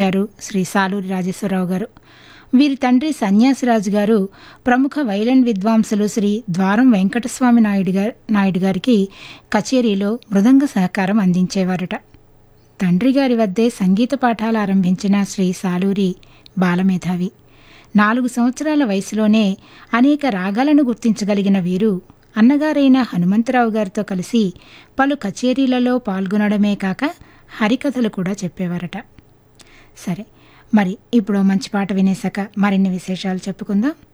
వాయించారు శ్రీ సాలూరి రాజేశ్వరరావు గారు వీరి తండ్రి సన్యాసిరాజు గారు ప్రముఖ వైలన్ విద్వాంసులు శ్రీ ద్వారం వెంకటస్వామి నాయుడు గారు నాయుడు గారికి కచేరీలో మృదంగ సహకారం అందించేవారట తండ్రి గారి వద్దే సంగీత పాఠాలు ఆరంభించిన శ్రీ సాలూరి బాలమేధావి నాలుగు సంవత్సరాల వయసులోనే అనేక రాగాలను గుర్తించగలిగిన వీరు అన్నగారైన హనుమంతరావు గారితో కలిసి పలు కచేరీలలో పాల్గొనడమే కాక హరికథలు కూడా చెప్పేవారట సరే మరి ఇప్పుడు మంచి పాట వినేశాక మరిన్ని విశేషాలు చెప్పుకుందాం